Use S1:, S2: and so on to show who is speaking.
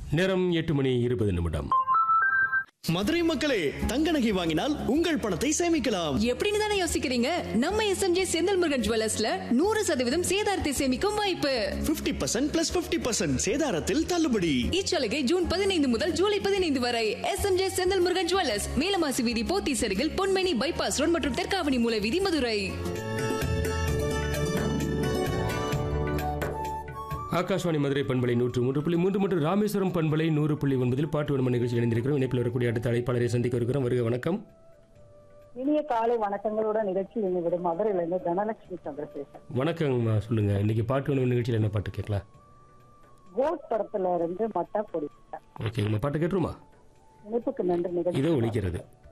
S1: நேரம் எட்டு மணி இருபது நிமிடம்
S2: மதுரை மக்களே தங்க நகை வாங்கினால் உங்கள் பணத்தை சேமிக்கலாம்
S3: எப்படின்னு தானே யோசிக்கிறீங்க நம்ம எஸ்எம்ஜே செந்தில் முருகன் ஜுவல்லர்ஸ்ல நூறு சதவீதம் சேதாரத்தை சேமிக்கும் வாய்ப்பு
S2: 50% பர்சன்ட் பிளஸ் பிப்டி பர்சன்ட் சேதாரத்தில் தள்ளுபடி
S3: இச்சலுகை ஜூன் பதினைந்து முதல் ஜூலை பதினைந்து வரை எஸ்எம்ஜே செந்தில் முருகன் ஜுவல்லர்ஸ் மேலமாசி வீதி போத்தி சருகில் பொன்மணி பைபாஸ் ரோட் மற்றும் தெற்காவணி மூல வீதி மதுரை
S1: ஆகாஷ்வாணி மதுரை பண்பலை நூற்று மூன்று புள்ளி மூன்று மற்றும் ராமேஸ்வரம் பண்பலை நூறு புள்ளி ஒன்பதில் பாட்டு வன்ம நிகழ்ச்சி இணைந்திருக்கிறோம் இணைப்பில் வரக்கூடிய அடுத்த அழைப்பாளரை சந்திக்க இருக்கிறோம் வருக வணக்கம்
S4: இனிய காலை வணக்கங்களோட நிகழ்ச்சி என்னிடம் மதுரையிலிருந்து தனலட்சுமி சந்திரசேகர்
S1: வணக்கம்மா சொல்லுங்க இன்னைக்கு பாட்டு வன்ம நிகழ்ச்சியில் என்ன பாட்டு கேட்கலாம்
S4: கோட் படத்துல இருந்து மட்டா பொடி
S1: ஓகே உங்க பாட்டு கேட்டுருமா
S4: இணைப்புக்கு நன்றி நிகழ்ச்சி
S1: இதோ ஒழிக்கிறது